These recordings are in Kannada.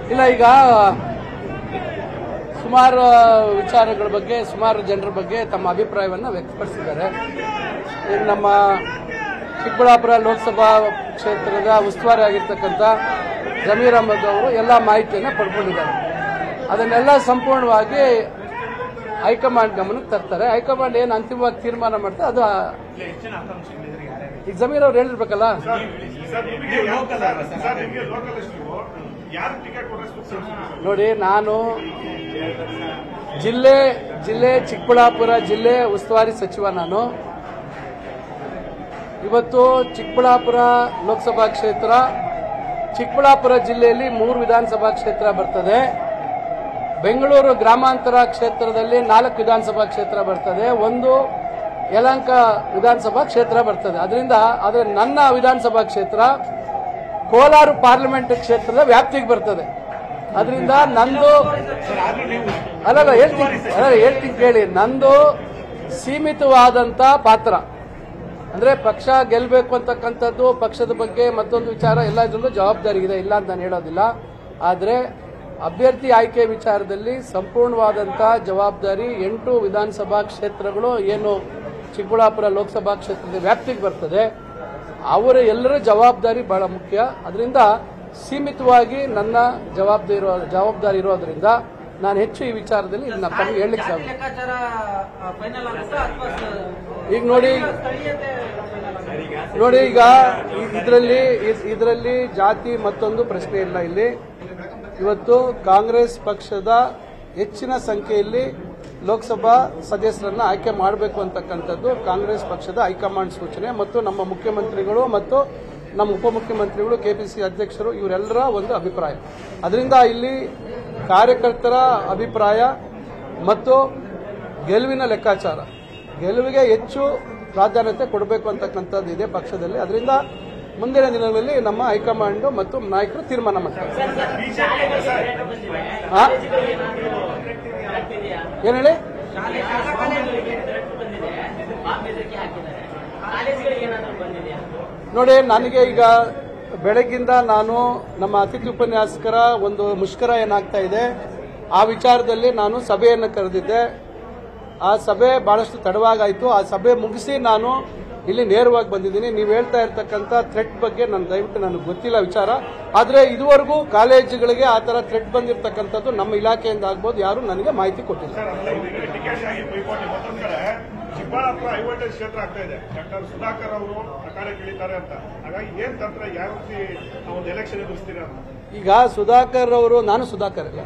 ಇಲ್ಲ ಈಗ ಸುಮಾರು ವಿಚಾರಗಳ ಬಗ್ಗೆ ಸುಮಾರು ಜನರ ಬಗ್ಗೆ ತಮ್ಮ ಅಭಿಪ್ರಾಯವನ್ನು ವ್ಯಕ್ತಪಡಿಸಿದ್ದಾರೆ ಈಗ ನಮ್ಮ ಚಿಕ್ಕಬಳ್ಳಾಪುರ ಲೋಕಸಭಾ ಕ್ಷೇತ್ರದ ಉಸ್ತುವಾರಿ ಆಗಿರ್ತಕ್ಕಂಥ ಜಮೀರ್ ಅಹಮದ್ ಅವರು ಎಲ್ಲ ಮಾಹಿತಿಯನ್ನು ಪಡ್ಕೊಂಡಿದ್ದಾರೆ ಅದನ್ನೆಲ್ಲ ಸಂಪೂರ್ಣವಾಗಿ ಹೈಕಮಾಂಡ್ ಗಮನಕ್ಕೆ ತರ್ತಾರೆ ಹೈಕಮಾಂಡ್ ಏನು ಅಂತಿಮವಾಗಿ ತೀರ್ಮಾನ ಮಾಡ್ತಾರೆ ಅದು ಈಗ ಜಮೀರ್ ಅವ್ರು ಹೇಳಿರ್ಬೇಕಲ್ಲ ಸರ್ ನಿಮಗೆ ಸರ್ ನಿಮಗೆ ಲೋಕಲಿಸ್ಟ್ ನೀವು ಯಾರು ಟಿಕೆಟ್ ಕೊಡೋಷ್ಟು ಸರ್ ನೋಡಿ ನಾನು ಜಿಲ್ಲೆ ಜಿಲ್ಲೆ ಚಿಕ್ಕಬಳ್ಳಾಪುರ ಜಿಲ್ಲೆ ಉಸ್ತುವಾರಿ ಸಚಿವ ನಾನು ಇವತ್ತು ಚಿಕ್ಕಬಳ್ಳಾಪುರ ಲೋಕಸಭಾ ಕ್ಷೇತ್ರ ಚಿಕ್ಕಬಳ್ಳಾಪುರ ಜಿಲ್ಲೆಯಲ್ಲಿ ಮೂರು ವಿಧಾನಸಭಾ ಕ್ಷೇತ್ರ ಬರ್ತದೆ ಬೆಂಗಳೂರು ಗ್ರಾಮಾಂತರ ಕ್ಷೇತ್ರದಲ್ಲಿ ನಾಲ್ಕು ವಿಧಾನಸಭಾ ಕ್ಷೇತ್ರ ಬರ್ತದೆ ಒಂದು ಯಲಹಂಕ ವಿಧಾನಸಭಾ ಕ್ಷೇತ್ರ ಬರ್ತದೆ ಅದರಿಂದ ಆದರೆ ನನ್ನ ವಿಧಾನಸಭಾ ಕ್ಷೇತ್ರ ಕೋಲಾರ ಪಾರ್ಲಿಮೆಂಟ್ ಕ್ಷೇತ್ರದ ವ್ಯಾಪ್ತಿಗೆ ಬರ್ತದೆ ಅದರಿಂದ ನಂದು ಅಲ್ಲಲ್ಲ ಹೇಳ್ತೀನಿ ಅಲ್ಲ ಹೇಳ್ತೀನಿ ಕೇಳಿ ನಂದು ಸೀಮಿತವಾದಂತ ಪಾತ್ರ ಅಂದ್ರೆ ಪಕ್ಷ ಗೆಲ್ಲಬೇಕು ಅಂತಕ್ಕಂಥದ್ದು ಪಕ್ಷದ ಬಗ್ಗೆ ಮತ್ತೊಂದು ವಿಚಾರ ಎಲ್ಲ ಇದರಲ್ಲೂ ಜವಾಬ್ದಾರಿ ಇದೆ ಇಲ್ಲ ಅಂತ ನಾನು ಹೇಳೋದಿಲ್ಲ ಆದರೆ ಅಭ್ಯರ್ಥಿ ಆಯ್ಕೆ ವಿಚಾರದಲ್ಲಿ ಸಂಪೂರ್ಣವಾದಂಥ ಜವಾಬ್ದಾರಿ ಎಂಟು ವಿಧಾನಸಭಾ ಕ್ಷೇತ್ರಗಳು ಏನು ಚಿಕ್ಕಬಳ್ಳಾಪುರ ಲೋಕಸಭಾ ಕ್ಷೇತ್ರದ ವ್ಯಾಪ್ತಿಗೆ ಬರ್ತದೆ ಅವರ ಎಲ್ಲರ ಜವಾಬ್ದಾರಿ ಬಹಳ ಮುಖ್ಯ ಅದರಿಂದ ಸೀಮಿತವಾಗಿ ನನ್ನ ಜವಾಬ್ದಾರಿ ಇರೋ ಜವಾಬ್ದಾರಿ ಇರೋದ್ರಿಂದ ನಾನು ಹೆಚ್ಚು ಈ ವಿಚಾರದಲ್ಲಿ ಇಲ್ಲಿ ತಮಗೆ ಹೇಳಲಿಕ್ಕೆ ಸಾಧ್ಯ ಲೆಕ್ಕಾಚಾರ ಫೈನಲ್ ಆಗುತ್ತಾ ಅಥವಾ ಈಗ ನೋಡಿ ಸ್ಥಳೀಯತೆ ಫೈನಲ್ ಆಗುತ್ತಾ ನೋಡಿ ಈಗ ಇದರಲ್ಲಿ ಇದರಲ್ಲಿ ಜಾತಿ ಮತ್ತೊಂದು ಪ್ರಶ್ನೆ ಇಲ್ಲ ಇಲ್ಲಿ ಇವತ್ತು ಕಾಂಗ್ರೆಸ್ ಪಕ್ಷದ ಹೆಚ್ಚಿನ ಸಂಖ್ಯೆಯಲ್ಲಿ ಲೋಕಸಭಾ ಸದಸ್ಯರನ್ನ ಆಯ್ಕೆ ಮಾಡಬೇಕು ಅಂತಕ್ಕಂಥದ್ದು ಕಾಂಗ್ರೆಸ್ ಪಕ್ಷದ ಹೈಕಮಾಂಡ್ ಸೂಚನೆ ಮತ್ತು ನಮ್ಮ ಮುಖ್ಯಮಂತ್ರಿಗಳು ಮತ್ತು ನಮ್ಮ ಉಪಮುಖ್ಯಮಂತ್ರಿಗಳು ಕೆಪಿಸಿ ಅಧ್ಯಕ್ಷರು ಇವರೆಲ್ಲರ ಒಂದು ಅಭಿಪ್ರಾಯ ಅದರಿಂದ ಇಲ್ಲಿ ಕಾರ್ಯಕರ್ತರ ಅಭಿಪ್ರಾಯ ಮತ್ತು ಗೆಲುವಿನ ಲೆಕ್ಕಾಚಾರ ಗೆಲುವಿಗೆ ಹೆಚ್ಚು ಪ್ರಾಧಾನ್ಯತೆ ಕೊಡಬೇಕು ಅಂತಕ್ಕಂಥದ್ದು ಇದೆ ಪಕ್ಷದಲ್ಲಿ ಅದರಿಂದ ಮುಂದಿನ ದಿನಗಳಲ್ಲಿ ನಮ್ಮ ಹೈಕಮಾಂಡ್ ಮತ್ತು ನಾಯಕರು ತೀರ್ಮಾನ ಮಾಡ್ತಾರೆ ಹಾ? ಏನ್ ಹೇಳಿ ನೋಡಿ ನನಗೆ ಈಗ ಬೆಳಗ್ಗಿಂದ ನಾನು ನಮ್ಮ ಅತಿಥಿ ಉಪನ್ಯಾಸಕರ ಒಂದು ಮುಷ್ಕರ ಏನಾಗ್ತಾ ಇದೆ ಆ ವಿಚಾರದಲ್ಲಿ ನಾನು ಸಭೆಯನ್ನು ಕರೆದಿದ್ದೆ ಆ ಸಭೆ ಬಹಳಷ್ಟು ತಡವಾಗಾಯಿತು ಆ ಸಭೆ ಮುಗಿಸಿ ನಾನು ಇಲ್ಲಿ ನೇರವಾಗಿ ಬಂದಿದ್ದೀನಿ ನೀವು ಹೇಳ್ತಾ ಇರ್ತಕ್ಕಂಥ ಥ್ರೆಟ್ ಬಗ್ಗೆ ನನ್ನ ದಯವಿಟ್ಟು ನನಗೆ ಗೊತ್ತಿಲ್ಲ ವಿಚಾರ ಆದರೆ ಇದುವರೆಗೂ ಕಾಲೇಜುಗಳಿಗೆ ಆ ಥರ ಥ್ರೆಟ್ ಬಂದಿರತಕ್ಕಂಥದ್ದು ನಮ್ಮ ಇಲಾಖೆಯಿಂದ ಆಗ್ಬೋದು ಯಾರು ನನಗೆ ಮಾಹಿತಿ ಕೊಟ್ಟಿಲ್ಲ ಸರ್ ಅಲ್ಲ ಇದಕ್ಕೆ ಟಿಕೆಟ್ ಆಗಿ ಪೈಪೋಟಿ ಮತ್ತೊಂದ್ ಕಡೆ ಚಿಕ್ಕಬಳ್ಳಾಪುರ ಹೈವೋಲ್ಟೇಜ್ ಕ್ಷೇತ್ರ ಆಗ್ತಾ ಇದೆ ಡಾಕ್ಟರ್ ಸುಧಾಕರ್ ಅವರು ಅಖಾಡಕ್ಕೆ ಇಳಿತಾರೆ ಅಂತ ಹಾಗಾಗಿ ಏನ್ ತಂತ್ರ ಯಾವ ರೀತಿ ಆ ಒಂದು ಎಲೆಕ್ಷನ್ ಎದುರಿಸ್ತೀರಾ ಅಂತ ಈಗ ಸುಧಾಕರ್ ಅವರು ನಾನು ಸುಧಾಕರ್ ಇಲ್ಲ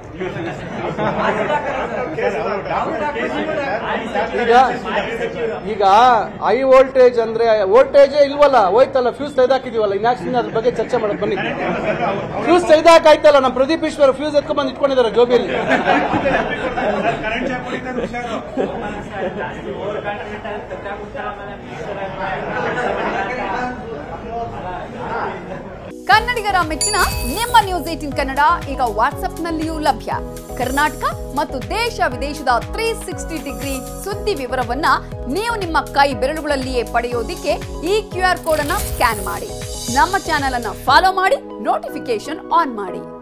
ಈಗ ಈಗ ಹೈ ವೋಲ್ಟೇಜ್ ಅಂದ್ರೆ ವೋಲ್ಟೇಜೇ ಇಲ್ವಲ್ಲ ಹೋಯ್ತಲ್ಲ ಫ್ಯೂಸ್ ತೆಗೆದಾಕಿದೀವಲ್ಲ ಇನ್ಯಾಕ್ ಸುಮ್ನೆ ಅದ್ರ ಬಗ್ಗೆ ಚರ್ಚೆ ಮಾಡಕ್ ಬನ್ನಿ ಫ್ಯೂಸ್ ತೆಗೆದಾಕಾಯ್ತಲ್ಲ ನಮ್ಮ ಪ್ರದೀಪ್ ಈಶ್ವರ್ ಫ್ಯೂಸ್ ಎತ್ಕೊಂಡ್ ಬಂದು ಇಟ್ಕೊಂಡಿದ್ದಾರೆ ಜೋಬಿಯಲ್ಲಿ ಕರೆಂಟ್ ಶಾಕ್ ಹೊಡಿತಾರೆ ಹುಷಾರು ಕನ್ನಡಿಗರ ಮೆಚ್ಚಿನ ನಿಮ್ಮ ನ್ಯೂಸ್ ಏಟಿನ್ ಕನ್ನಡ ಈಗ ವಾಟ್ಸ್ಆಪ್ನಲ್ಲಿಯೂ ಲಭ್ಯ ಕರ್ನಾಟಕ ಮತ್ತು ದೇಶ ವಿದೇಶದ ತ್ರೀ ಸಿಕ್ಸ್ಟಿ ಡಿಗ್ರಿ ಸುದ್ದಿ ವಿವರವನ್ನ ನೀವು ನಿಮ್ಮ ಕೈ ಬೆರಳುಗಳಲ್ಲಿಯೇ ಪಡೆಯೋದಿಕ್ಕೆ ಈ ಕ್ಯೂ ಆರ್ ಕೋಡ್ ಅನ್ನ ಸ್ಕ್ಯಾನ್ ಮಾಡಿ ನಮ್ಮ ಚಾನೆಲ್ ಅನ್ನ ಫಾಲೋ ಮಾಡಿ ನೋಟಿಫಿಕೇಶನ್ ಆನ್ ಮಾಡಿ